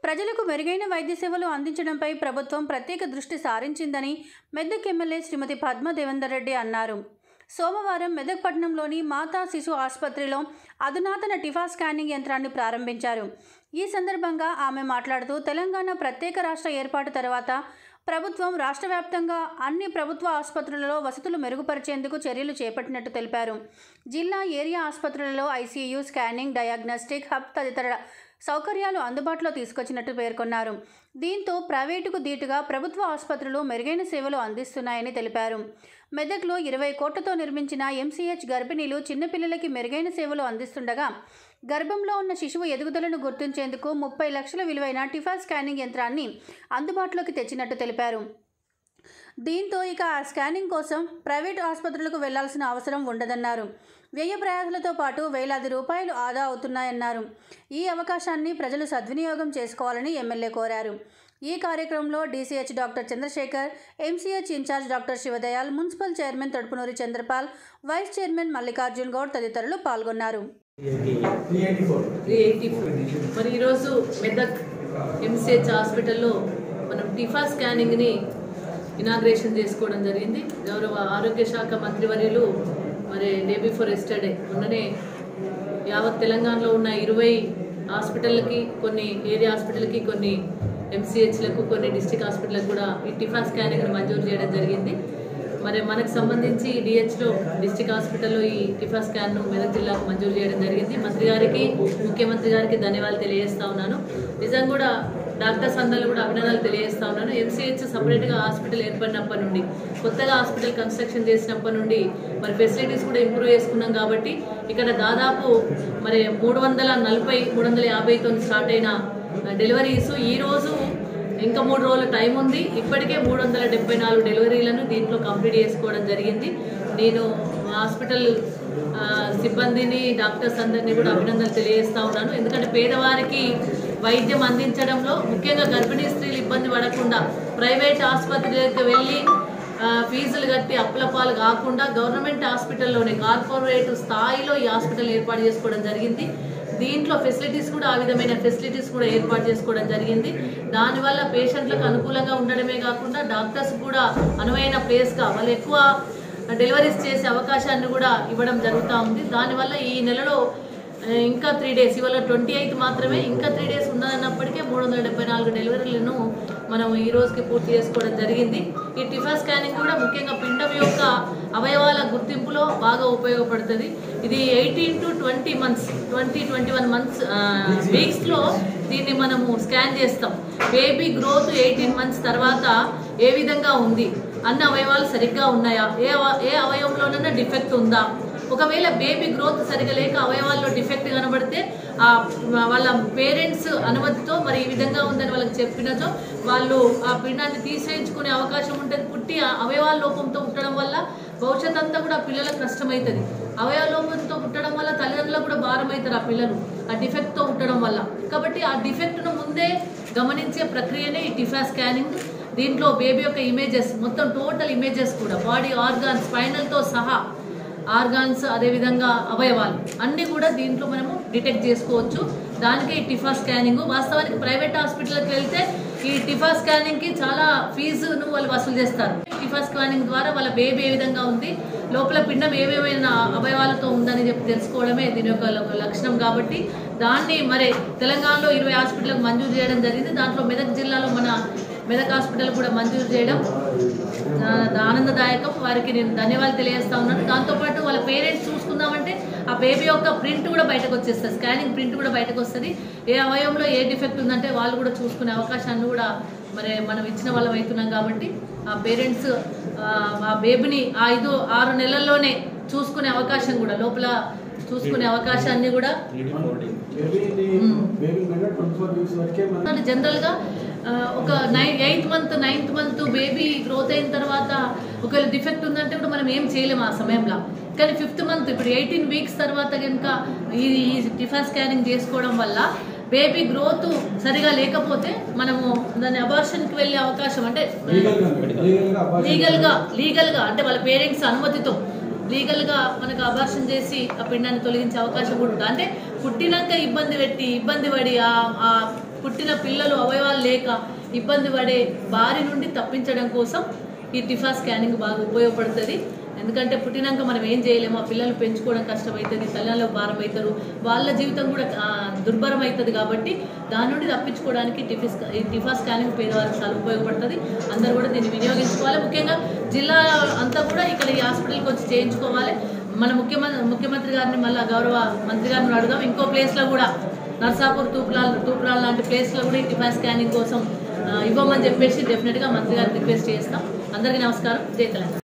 ప్రజలకు మెరుగైన వైద్య సేవలు అందించడంపై ప్రభుత్వం ప్రత్యేక దృష్టి సారించిందని మెదక్ ఎమ్మెల్యే శ్రీమతి పద్మ దేవేందర్ రెడ్డి అన్నారు సోమవారం మెదక్ పట్టణంలోని మాతా శిశు ఆసుపత్రిలో అధునాతన టిఫా స్కానింగ్ యంత్రాన్ని ప్రారంభించారు ఈ సందర్భంగా ఆమె మాట్లాడుతూ తెలంగాణ ప్రత్యేక రాష్ట్ర ఏర్పాటు తర్వాత ప్రభుత్వం రాష్ట్ర వ్యాప్తంగా అన్ని ప్రభుత్వ ఆసుపత్రులలో వసతులు మెరుగుపరిచేందుకు చర్యలు చేపట్టినట్టు తెలిపారు జిల్లా ఏరియా ఆసుపత్రులలో ఐసీయూ స్కానింగ్ డయాగ్నోస్టిక్ హబ్ తదితర సౌకర్యాలు అందుబాటులో తీసుకొచ్చినట్టు పేర్కొన్నారు దీంతో ప్రైవేటుకు దీటుగా ప్రభుత్వ ఆసుపత్రులు మెరుగైన సేవలు అందిస్తున్నాయని తెలిపారు మెదక్లో ఇరవై కోట్లతో నిర్మించిన ఎంసీహెచ్ గర్భిణీలు చిన్నపిల్లలకి మెరుగైన సేవలు అందిస్తుండగా గర్భంలో ఉన్న శిశువు ఎదుగుదలను గుర్తించేందుకు ముప్పై లక్షల విలువైన టిఫా స్కానింగ్ యంత్రాన్ని అందుబాటులోకి తెచ్చినట్టు తెలిపారు దీంతో ఇక ఆ స్కానింగ్ కోసం ప్రైవేట్ ఆసుపత్రులకు వెళ్లాల్సిన అవసరం ఉండదన్నారు వ్యయ ప్రయాసాలతో పాటు వేలాది రూపాయలు ఆదా అవుతున్నాయన్నారు ఈ అవకాశాన్ని ప్రజలు సద్వినియోగం చేసుకోవాలని ఎమ్మెల్యే కోరారు ఈ కార్యక్రమంలో DCH doctor Chandrashekar MCH incharge doctor Shivdayal municipal chairman Thodupunuri Chandrapal vice chairman Mallikarjun Goud తదితరులు పాల్గొన్నారు త్రీ ఎయిటీ ఫోర్ మరి ఈరోజు మెదక్ ఎంసీహెచ్ హాస్పిటల్లో మనం టిఫా స్కానింగ్ని ఇనాగ్రేషన్ చేసుకోవడం జరిగింది గౌరవ ఆరోగ్య శాఖ మంత్రివర్యులు మరి డే బిఫోర్ ఎస్టర్డే మొన్ననే యావత్ తెలంగాణలో ఉన్న ఇరవై హాస్పిటల్కి కొన్ని ఏరియా హాస్పిటల్కి కొన్ని ఎంసీహెచ్లకు కొన్ని డిస్టిక్ హాస్పిటల్కి కూడా ఈ టిఫా స్కానింగ్ని మంజూరు చేయడం జరిగింది మరి మనకు సంబంధించి డిహెచ్లో డిస్టిక్ హాస్పిటల్లో ఈ టిఫా స్కాన్ను మెదక్ జిల్లాకు మంజూరు చేయడం జరిగింది మంత్రి గారికి ముఖ్యమంత్రి గారికి ధన్యవాదాలు తెలియజేస్తా ఉన్నాను నిజంగా కూడా డాక్టర్స్ అందరూ కూడా అభినందనలు తెలియజేస్తా ఉన్నాను ఎంసీహెచ్ సపరేట్గా హాస్పిటల్ ఏర్పడినప్పటి నుండి కొత్తగా హాస్పిటల్ కన్స్ట్రక్షన్ చేసినప్పటి నుండి మరి ఫెసిలిటీస్ కూడా ఇంప్రూవ్ చేసుకున్నాం కాబట్టి ఇక్కడ దాదాపు మరి మూడు వందల నలభై మూడు వందల యాభైతో స్టార్ట్ అయిన డెలివరీస్ ఈరోజు ఇంకా మూడు రోజుల టైం ఉంది ఇప్పటికే మూడు వందల డెబ్బై నాలుగు డెలివరీలను దీంట్లో కంప్లీట్ చేసుకోవడం జరిగింది నేను హాస్పిటల్ ఆ, సిబ్బందిని డాక్టర్స్ అందరినీ కూడా అభినందనలు తెలియజేస్తా ఉన్నాను ఎందుకంటే పేదవారికి వైద్యం అందించడంలో ముఖ్యంగా గర్భిణీ స్త్రీలు ఇబ్బంది పడకుండా ప్రైవేట్ ఆసుపత్రికి వెళ్ళి ఆ, ఫీజులు కట్టి అప్పుల పాలు కాకుండా గవర్నమెంట్ హాస్పిటల్లోనే కార్పొరేట్ స్థాయిలో ఈ హాస్పిటల్ ఏర్పాటు చేసుకోవడం జరిగింది దీంట్లో ఫెసిలిటీస్ కూడా ఆ విధమైన ఫెసిలిటీస్ కూడా ఏర్పాటు చేసుకోవడం జరిగింది దానివల్ల పేషెంట్లకు అనుకూలంగా ఉండడమే కాకుండా డాక్టర్స్ కూడా అనువైన ప్లేస్గా వాళ్ళు ఎక్కువ డెలివరీస్ చేసే అవకాశాన్ని కూడా ఇవ్వడం జరుగుతూ ఉంది దానివల్ల ఈ నెలలో ఆ, ఇంకా త్రీ డేస్ ఇవాళ ట్వంటీ ఎయిత్ మాత్రమే ఇంకా త్రీ డేస్ ఉన్నదన్నప్పటికీ మూడు వందల డెబ్బై నాలుగు డెలివరీలను మనం ఈ రోజుకి పూర్తి చేసుకోవడం జరిగింది ఈ టిఫా స్కానింగ్ కూడా ముఖ్యంగా పిండం యొక్క అవయవాల గుర్తింపులో బాగా ఉపయోగపడుతుంది ఇది eighteen to twenty months twenty twenty one months వీక్స్లో దీన్ని మనము స్కాన్ చేస్తాం బేబీ గ్రోత్ ఎయిటీన్ మంత్స్ తర్వాత ఏ విధంగా ఉంది అన్న అవయవాలు సరిగ్గా ఉన్నాయా ఏ అవ- ఏ అవయవంలోనైనా డిఫెక్ట్ ఉందా ఒకవేళ బేబీ గ్రోత్ సరిగా లేక అవయవాల్లో డిఫెక్ట్ కనబడితే ఆ వాళ్ళ పేరెంట్స్ అనుమతితో మరి ఈ విధంగా ఉందని వాళ్ళకి చెప్పినచో వాళ్ళు ఆ పిండాన్ని తీసేయించుకునే అవకాశం ఉంటుంది పుట్టి ఆ అవయవాల లోపంతో పుట్టడం వల్ల భవిష్యత్ అంతా కూడా పిల్లలకు కష్టమవుతుంది అవయవ లోపంతో పుట్టడం వల్ల తల్లిదండ్రులకు కూడా భారం అవుతారు ఆ పిల్లలు ఆ డిఫెక్ట్తో పుట్టడం వల్ల కాబట్టి ఆ డిఫెక్ట్ను ముందే గమనించే ప్రక్రియనే ఈ టిఫా స్కానింగ్ దీంట్లో బేబీ యొక్క ఇమేజెస్ మొత్తం టోటల్ ఇమేజెస్ కూడా బాడీ ఆర్గాన్ స్పైనల్తో సహా ఆర్గాన్స్ అదేవిధంగా అవయవాలు అన్నీ కూడా దీంట్లో మనము డిటెక్ట్ చేసుకోవచ్చు దానికి ఈ టిఫా స్కానింగ్ వాస్తవానికి ప్రైవేట్ హాస్పిటల్కి వెళ్తే ఈ టిఫా స్కానింగ్కి చాలా ఫీజును వాళ్ళు వసూలు చేస్తారు టిఫా స్కానింగ్ ద్వారా వాళ్ళ బేబీ ఏ విధంగా ఉంది లోపల పిండం ఏమేమైనా అవయవాలతో ఉందని చెప్పి తెలుసుకోవడమే దీని యొక్క ల- లక్షణం కాబట్టి దాన్ని మరి తెలంగాణలో ఇరవై హాస్పిటల్కి మంజూరు చేయడం జరిగింది దాంట్లో మెదక్ జిల్లాలో మన మెదక్ హాస్పిటల్ కూడా మంజూరు చేయడం ఆ, ఆనందదాయకం వారికి నేను ధన్యవాదాలు తెలియజేస్తా ఉన్నాను దాంతోపాటు వాళ్ళ పేరెంట్స్ చూసుకుందామంటే ఆ బేబీ యొక్క ప్రింట్ కూడా బయటకు వచ్చేస్తుంది స్కానింగ్ ప్రింట్ కూడా బయటకు వస్తుంది ఏ అవయవంలో ఏ డిఫెక్ట్ ఉందంటే వాళ్ళు కూడా చూసుకునే అవకాశాన్ని కూడా మరి మనం ఇచ్చిన వాళ్ళం అవుతున్నాం కాబట్టి ఆ పేరెంట్స్ ఆ బేబీని ఆ ఐదు ఆరు నెలల్లోనే చూసుకునే అవకాశం కూడా లోపల చూసుకునే అవకాశాన్ని కూడా కానీ జనరల్గా ఆ, ఒక nine eighth month ninth month baby growth అయిన తర్వాత ఒకవేళ డిఫెక్ట్ ఉందంటే ఇప్పుడు మనం ఏం చేయలేము ఆ సమయంలో కానీ ఫిఫ్త్ మంత్ ఇప్పుడు ఎయిటీన్ వీక్స్ తర్వాత కనుక ఈ ఈ టిఫా స్కానింగ్ చేసుకోవడం వల్ల బేబీ గ్రోత్ సరిగా లేకపోతే మనము దాని అబార్షన్కి వెళ్ళే అవకాశం అంటే లీగల్గా లీగల్గా అంటే వాళ్ళ పేరెంట్స్ అనుమతితో లీగల్గా మనకు అబార్షన్ చేసి ఆ పిండాన్ని తొలగించే అవకాశం కూడా ఉంటుంది అంటే పుట్టినాక ఇబ్బంది పెట్టి ఇబ్బంది పడి ఆ ఆ పుట్టిన పిల్లలు అవయవాలు లేక ఇబ్బంది పడే బారి నుండి తప్పించడం కోసం ఈ టిఫా స్కానింగ్ బాగా ఉపయోగపడుతుంది ఎందుకంటే పుట్టినాక మనం ఏం చేయలేము ఆ పిల్లలు పెంచుకోవడం కష్టమవుతుంది తల్లిలో భారం అవుతారు వాళ్ళ జీవితం కూడా ఆ, దుర్భరం అవుతుంది కాబట్టి దాని నుండి తప్పించుకోవడానికి టిఫిస్ ఈ టిఫా స్కానింగ్ పేదవారికి చాలా ఉపయోగపడుతుంది అందరూ కూడా దీన్ని వినియోగించుకోవాలి ముఖ్యంగా జిల్లా అంతా కూడా ఇక్కడ ఈ హాస్పిటల్కి వచ్చి చేయించుకోవాలి మన ముఖ్యమంత్రి ముఖ్యమంత్రి గారిని మళ్ళీ గౌరవ మంత్రి గారిని అడుగుదాం ఇంకో ప్లేస్లో కూడా నర్సాపూర్ తూప్రాల్ తూప్రాల్ లాంటి ప్లేస్లో కూడా ఈ టిఫా స్కానింగ్ కోసం ఆ, ఇవ్వమని చెప్పేసి డెఫినెట్గా మంత్రి గారిని రిక్వెస్ట్ చేస్తాం అందరికీ నమస్కారం జై తెలంగాణ